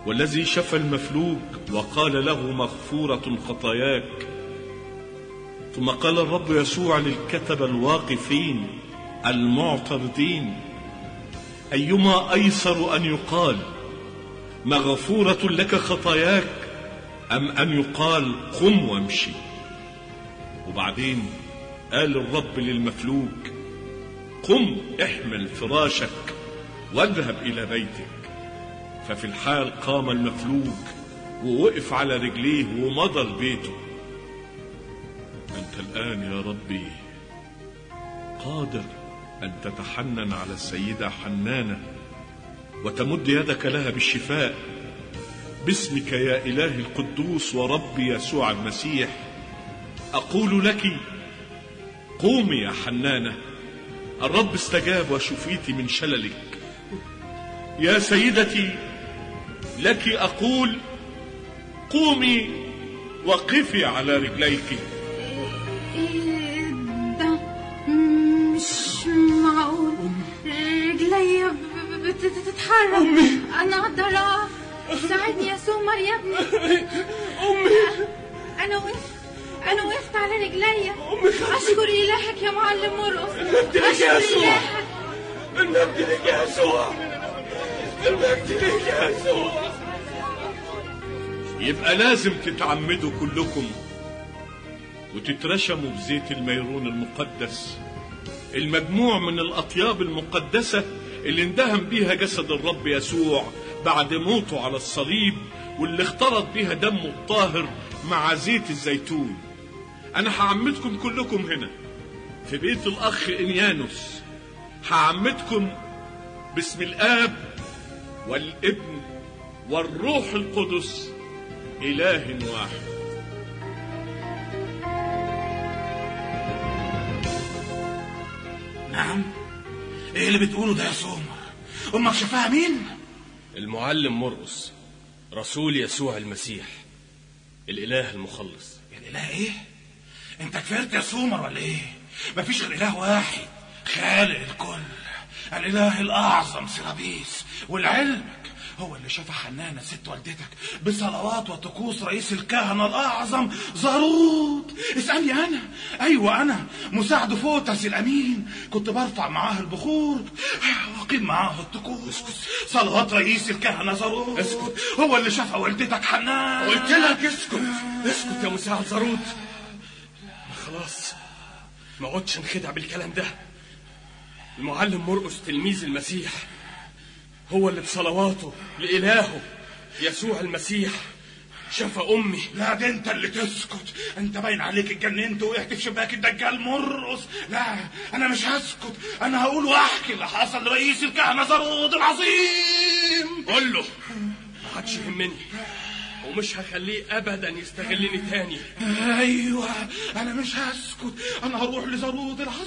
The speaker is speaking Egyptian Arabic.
والذي شفى المفلوج وقال له مغفورة خطاياك ثم قال الرب يسوع للكتبة الواقفين المعترضين أيما أيسر أن يقال مغفورة لك خطاياك أم أن يقال قم وامشي وبعدين قال الرب للمفلوج قم احمل فراشك واذهب إلى بيتك ففي الحال قام المفلوج ووقف على رجليه ومضى لبيته أنت الآن يا ربي قادر أن تتحنن على السيدة حنانة وتمد يدك لها بالشفاء باسمك يا إله القدوس وربي يسوع المسيح أقول لك قومي يا حنانة الرب استجاب وشفيت من شللك يا سيدتي لك أقول قومي وقفي على رجليك إيه ده مش معقول رجلي ب- ب- بتتحرك أمي. انا اقدر اقف ساعدني يا سمر يا ابني أمي انا وقفت انا وقفت على رجلي أمي خلاص. اشكر الهك يا معلم مرقص المجد لك يا اشكر يسوع. الهك المجد لك يا يسوع المجد لك يا يسوع يبقى لازم تتعمدوا كلكم وتترشموا بزيت الميرون المقدس المجموع من الأطياب المقدسة اللي اندهن بيها جسد الرب يسوع بعد موته على الصليب واللي اختلط بيها دمه الطاهر مع زيت الزيتون أنا هعمدكم كلكم هنا في بيت الأخ إنيانوس هعمدكم باسم الآب والابن والروح القدس إله واحد نعم ايه اللي بتقوله ده يا سومر امك شافها مين المعلم مرقس رسول يسوع المسيح الإله المخلص الاله ايه انت كفرت يا سومر ولا ايه مفيش غير اله واحد خالق الكل الاله الاعظم سيرابيس ولعلمك هو اللي شاف حنانة ست والدتك بصلوات وطقوس رئيس الكهنة الأعظم زاروت اسألني أنا أيوة أنا مساعد فوتس الأمين كنت برفع معاه البخور وأقيم معاه الطقوس صلوات رئيس الكهنة زاروت اسكت. هو اللي شاف والدتك حنان قلت لك اسكت اسكت يا مساعد زارود خلاص ما اقعدش انخدع بالكلام ده المعلم مرقس تلميذ المسيح هو اللي بصلواته لإلهه يسوع المسيح شفى أمي لا ده انت اللي تسكت انت باين عليك اتجننت وقعت في شباك الدجال مرقص لا انا مش هسكت انا هقول واحكي اللي حصل لرئيس الكهنه زرود العظيم قول له ما عادش يهمني ومش هخليه أبدا يستغلني تاني ايوه انا مش هسكت انا هروح لزرود العظيم